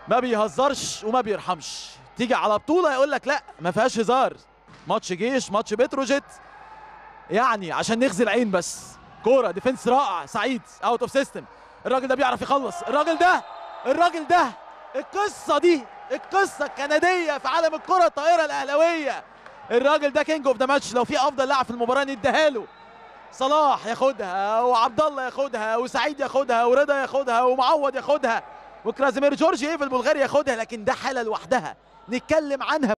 ما بيهزرش وما بيرحمش تيجي على بطوله يقول لك لا ما فيهاش هزار ماتش جيش ماتش بتروجيت يعني عشان نغزي العين بس كوره ديفنس رائع سعيد اوت اوف سيستم الراجل ده بيعرف يخلص الراجل ده الراجل ده القصه دي القصه الكنديه في عالم الكره الطائره الاهلاويه الراجل ده كينج اوف ذا ماتش لو في افضل لاعب في المباراه نديها له صلاح ياخدها وعبد الله ياخدها وسعيد ياخدها ورضا ياخدها ومعوض ياخدها وكرازيمير جورجي ايه في البلغاري ياخدها لكن ده حاله لوحدها نتكلم عنها